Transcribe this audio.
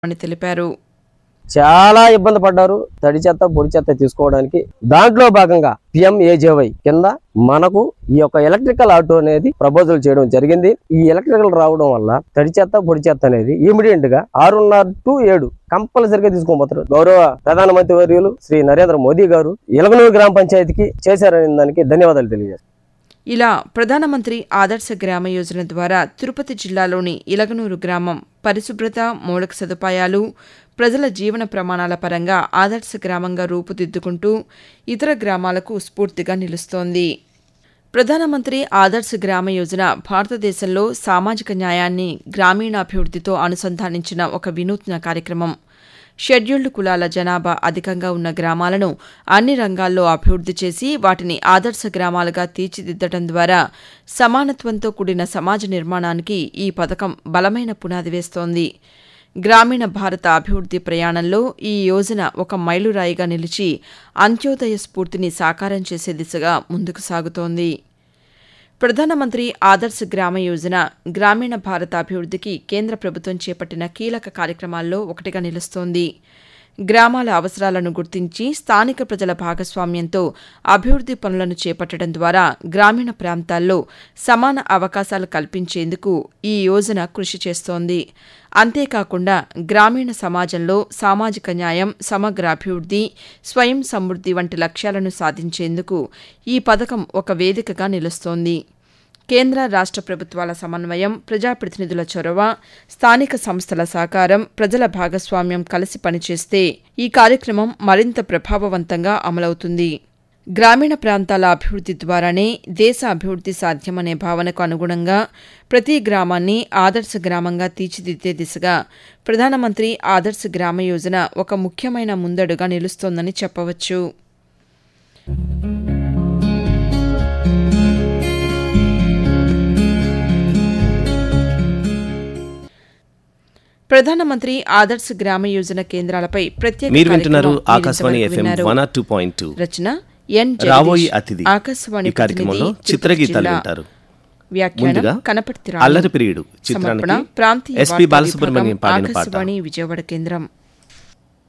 అని తెలిపారు చాలా ఇబ్బంది పడ్డారు తడి చెత్త పొడి చెత్త తీసుకోవడానికి దాంట్లో భాగంగా పిఎంఏజేవై కింద మనకు ఈ యొక్క ఎలక్ట్రికల్ ఆటో అనేది ప్రపోజల్ చేయడం జరిగింది ఈ ఎలక్ట్రికల్ రావడం వల్ల తడి చెత్త పొడి చెత్త అనేది ఇమీడియట్ గా ఆరున్నర టు ఏడు కంపల్సరిగా తీసుకోబోతారు గౌరవ ప్రధానమంత్రి వర్యులు శ్రీ నరేంద్ర మోదీ గారు ఇలగనూరు గ్రామ పంచాయతీకి చేశారనే దానికి ధన్యవాదాలు తెలియజేస్తారు ఇలా ప్రధానమంత్రి ఆదర్శ గ్రామ యోజన ద్వారా తిరుపతి జిల్లాలోని ఇలగనూరు గ్రామం పరిశుభ్రత మౌలిక సదుపాయాలు ప్రజల జీవన ప్రమాణాల పరంగా ఆదర్శ గ్రామంగా రూపుదిద్దుకుంటూ ఇతర గ్రామాలకు స్ఫూర్తిగా నిలుస్తోంది ప్రధానమంత్రి ఆదర్శ్ గ్రామ యోజన భారతదేశంలో సామాజిక న్యాయాన్ని గ్రామీణాభివృద్ధితో అనుసంధానించిన ఒక వినూత్న కార్యక్రమం షెడ్యూల్డ్ కులాల జనాభా అధికంగా ఉన్న గ్రామాలను అన్ని రంగాల్లో అభివృద్ధి చేసి వాటిని ఆదర్శ గ్రామాలుగా తీర్చిదిద్దడం ద్వారా సమానత్వంతో కూడిన సమాజ నిర్మాణానికి ఈ పథకం బలమైన పునాది వేస్తోంది గ్రామీణ భారత అభివృద్ధి ప్రయాణంలో ఈ యోజన ఒక మైలురాయిగా నిలిచి అంత్యోదయ స్ఫూర్తిని సాకారం చేసే దిశగా ముందుకు సాగుతోంది ప్రధానమంత్రి ఆదర్శ్ గ్రామ యోజన గ్రామీణ భారత అభివృద్ధికి కేంద్ర ప్రభుత్వం చేపట్టిన కీలక కార్యక్రమాల్లో ఒకటిగా నిలుస్తోంది గ్రామాల అవసరాలను గుర్తించి స్థానిక ప్రజల భాగస్వామ్యంతో అభివృద్ధి పనులను చేపట్టడం ద్వారా గ్రామీణ ప్రాంతాల్లో సమాన అవకాశాలు కల్పించేందుకు ఈ యోజన కృషి చేస్తోంది అంతేకాకుండా గ్రామీణ సమాజంలో సామాజిక న్యాయం సమగ్ర అభివృద్ధి స్వయం సమృద్ధి వంటి లక్ష్యాలను సాధించేందుకు ఈ పథకం ఒక వేదికగా నిలుస్తోంది కేంద్ర రాష్ట్ర ప్రభుత్వాల సమన్వయం ప్రజాప్రతినిధుల చొరవ స్థానిక సంస్థల సహకారం ప్రజల భాగస్వామ్యం కలిసి పనిచేస్తే ఈ కార్యక్రమం మరింత ప్రభావవంతంగా అమలవుతుంది గ్రామీణ ప్రాంతాల అభివృద్ధి ద్వారానే దేశ అభివృద్ధి సాధ్యమనే భావనకు అనుగుణంగా ప్రతి గ్రామాన్ని ఆదర్శ గ్రామంగా తీర్చిదిద్దే దిశగా ప్రధానమంత్రి ఆదర్శ గ్రామ యోజన ఒక ముఖ్యమైన ముందడుగా నిలుస్తోందని చెప్పవచ్చు ప్రధానమంత్రి ఆదర్శ్ గ్రామ యోజన కేంద్రాలపై ప్రత్యేక మీరు వింటున్నారు కార్యక్రమం ఆకాశవాణి మీరింతవరకు ఎఫ్ఎం విన్నారు. One R two point two Rachana N రాబోయే జగదీష్. అతిథి ఆకాశవాణి ఈ కార్యక్రమంలో ప్రతినిధి, చిత్రగీతాలు తిరుపతి వింటారు జిల్లా. వ్యాఖ్యానం ముందుగా కనపర్తి రాణి. అల్లరి ప్రియుడు సమర్పణ చిత్రానికి ప్రాంతీయ ఎస్పి వార్తా బాలసుబ్రహ్మణ్యం విభాగం, పాడిన పాట ఆకాశవాణి విజయవాడ కేంద్రం